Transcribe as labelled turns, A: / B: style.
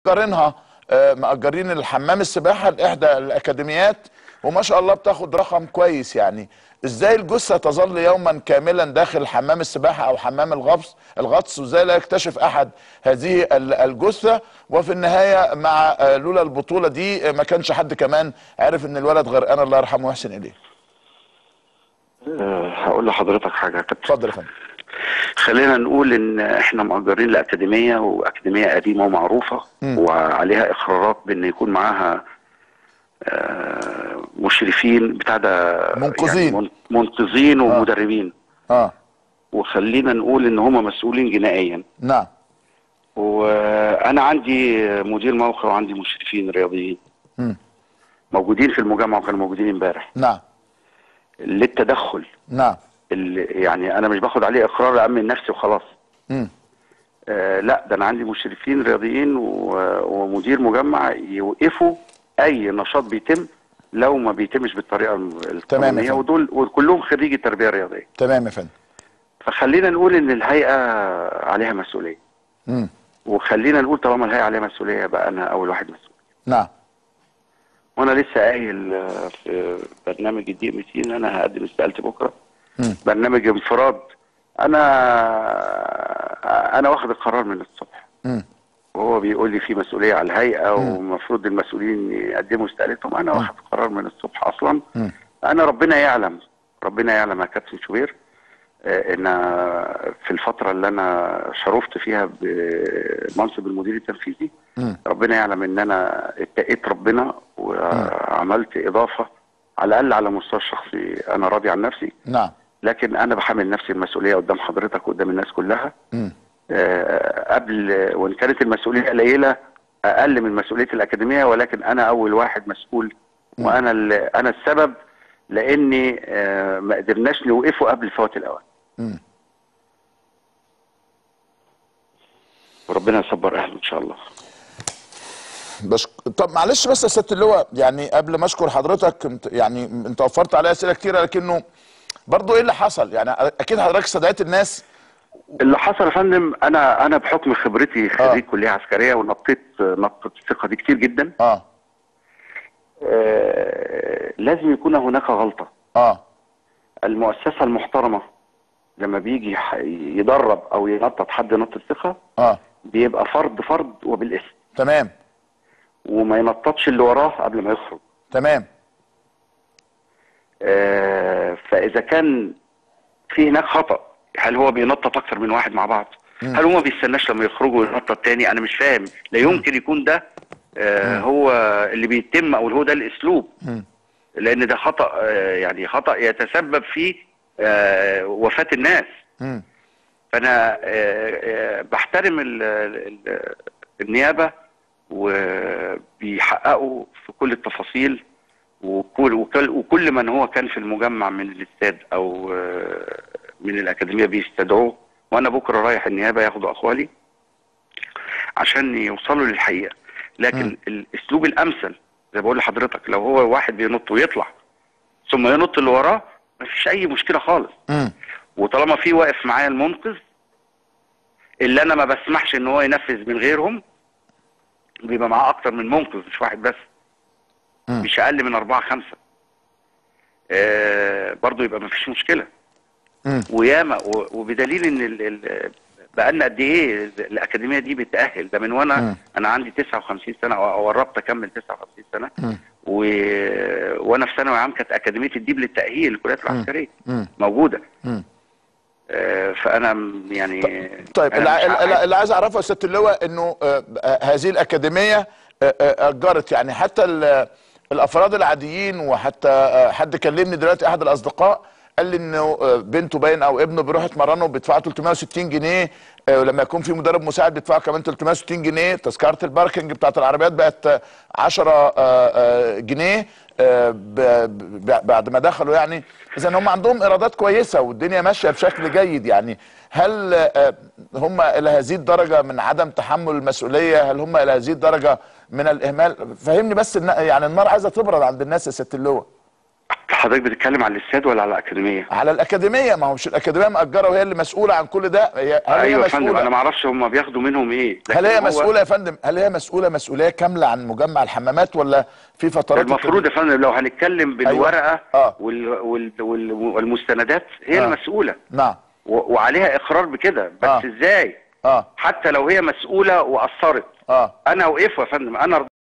A: مأجرينها آه، مأجرين الحمام السباحه لاحدى الاكاديميات وما شاء الله بتاخد رقم كويس يعني ازاي الجثه تظل يوما كاملا داخل حمام السباحه او حمام الغطس الغطس وازاي لا يكتشف احد هذه ال- الجثه وفي النهايه مع آه، لولا البطوله دي آه، ما كانش حد كمان عرف ان الولد غرقان الله يرحمه ويحسن اليه
B: أه هقول لحضرتك حاجه كابتن
A: اتفضل يا فندم
B: خلينا نقول ان احنا مأجرين لاكاديميه واكاديميه قديمه ومعروفه
A: مم.
B: وعليها اقرارات بان يكون معاها آه، مشرفين بتاع ده
A: منقذين.
B: يعني من- منقذين ومدربين
A: اه
B: وخلينا نقول ان هم مسؤولين جنائيا
A: نعم
B: وانا عندي مدير موقع وعندي مشرفين رياضيين
A: مم.
B: موجودين في المجمع وكانوا موجودين امبارح
A: نعم
B: للتدخل
A: نعم
B: اللي يعني انا مش باخد عليه اقرار لامن نفسي وخلاص
A: مم.
B: آه لا ده انا عندي مشرفين رياضيين و- ومدير مجمع يوقفوا اي نشاط بيتم لو ما بيتمش بالطريقه القانونيه
A: فندم.
B: ودول وكلهم خريجي تربيه رياضيه
A: تمام يا فندم
B: فخلينا نقول ان الهيئه عليها مسؤوليه
A: مم.
B: وخلينا نقول طالما الهيئه عليها مسؤوليه بقى انا اول واحد مسؤول
A: نعم
B: وانا لسه قايل آه، في برنامج الدي ام تي ان انا هقدم استقالتي بكره
A: مم.
B: برنامج انفراد انا انا واخد القرار من الصبح
A: مم.
B: وهو بيقول لي في مسؤوليه على الهيئه ومفروض المسؤولين يقدموا استقالتهم انا واخد قرار من الصبح اصلا
A: مم.
B: انا ربنا يعلم ربنا يعلم يا كابتن شوبير آه، ان في الفتره اللي انا شرفت فيها بمنصب المدير التنفيذي
A: مم.
B: ربنا يعلم ان انا اتقيت ربنا وعملت اضافه على الاقل على المستوى الشخصي انا راضي عن نفسي
A: نعم
B: لكن انا بحمل نفسي المسؤوليه قدام حضرتك وقدام الناس كلها
A: مم.
B: آه، قبل وان كانت المسؤوليه قليله اقل من مسؤوليه الاكاديميه ولكن انا اول واحد مسؤول وانا ال- انا السبب لاني آه، ما قدرناش نوقفه قبل فوات الاوان
A: مم.
B: وربنا يصبر اهله ان شاء الله
A: بس طب معلش بس يا سياده اللواء يعني قبل ما اشكر حضرتك انت يعني انت وفرت عليا اسئله كتيره لكنه برضه ايه اللي حصل يعني اكيد حضرتك استدعيت الناس
B: اللي حصل يا فندم انا انا بحكم خبرتي خريج كليه عسكريه ونطيت نطه الثقه دي كتير جدا
A: اه
B: آه، لازم يكون هناك غلطه
A: اه
B: المؤسسه المحترمه لما بيجي ح- يدرب او ينطط حد نط الثقه
A: اه
B: بيبقى فرد فرد وبالاسم
A: تمام
B: وما ينططش اللي وراه قبل ما يخرج
A: تمام
B: آه، فاذا كان في هناك خطا هل هو بينطط اكتر من واحد مع بعض هل هو ما بيستناش لما يخرجوا وينطط تاني انا مش فاهم لا يمكن يكون ده آه، هو اللي بيتم او هو ده الاسلوب
A: مم.
B: لان ده خطا آه، يعني خطا يتسبب في آه، وفاه الناس
A: مم.
B: فانا آه، آه، بحترم ال- ال- النيابه وبيحققوا في كل التفاصيل وكل وكل, وكل من هو كان في المجمع من الاستاد او آه، من الاكاديميه بيستدعوه وانا بكره رايح النيابه ياخدوا اقوالي عشان يوصلوا للحقيقه لكن الاسلوب الامثل زي بقول لحضرتك لو هو واحد بينط ويطلع ثم ينط اللي وراه مفيش اي مشكله خالص
A: مم.
B: وطالما في واقف معايا المنقذ اللي انا ما بسمحش ان هو ينفذ من غيرهم بيبقى معاه اكتر من منقذ مش واحد بس
A: مم.
B: مش اقل من اربعة خمسة آه برضو يبقى ما فيش مشكلة
A: مم.
B: وياما و- وبدليل ان ال ال بقالنا قد ايه الاكاديميه دي بتاهل ده من وانا
A: مم.
B: انا عندي 59 سنه او أو قربت اكمل 59 سنه
A: مم.
B: و... وانا في ثانوي عام كانت اكاديميه الديب للتاهيل للكليات العسكريه
A: مم.
B: موجوده
A: مم.
B: آه، فانا م- يعني
A: طيب
B: أنا
A: اللي,
B: مش
A: اللي,
B: عارف-
A: اللي عايز اعرفه يا سياده اللواء انه آه، آه، هذه الاكاديميه آه، آه، اجرت يعني حتى ال- الافراد العاديين وحتى آه، حد كلمني دلوقتي احد الاصدقاء قال لي انه آه، بنته باين او ابنه بيروح يتمرنوا بيدفعوا 360 جنيه آه، ولما يكون في مدرب مساعد بيدفعوا كمان 360 جنيه تذكره الباركنج بتاعت العربيات بقت آه، 10 آه، آه، جنيه آه، ب- ب- بعد ما دخلوا يعني اذا هم عندهم ايرادات كويسه والدنيا ماشيه بشكل جيد يعني هل آه، هم الى هذه الدرجه من عدم تحمل المسؤوليه هل هم الى هذه الدرجه من الاهمال فهمني بس الن- يعني النار عايزه تبرد عند الناس يا ست اللواء
B: حضرتك بتتكلم على الاستاد ولا على الاكاديميه؟
A: على الاكاديميه ما هو مش الاكاديميه مأجره وهي اللي مسؤوله عن كل ده هي هل
B: ايوه
A: هي
B: يا فندم انا
A: مسؤوله
B: ما اعرفش هم بياخدوا منهم ايه
A: هل هي
B: لكن هو
A: مسؤوله يا فندم هل هي مسؤوله مسؤوليه كامله عن مجمع الحمامات ولا في فترات
B: المفروض يا فندم لو هنتكلم بالورقه
A: آه.
B: وال... وال... وال... والمستندات هي
A: آه.
B: المسؤوله
A: نعم
B: و... وعليها اقرار بكده بس
A: آه.
B: ازاي؟
A: اه
B: حتى لو هي مسؤوله وقصرت
A: اه
B: انا اوقفه يا فندم انا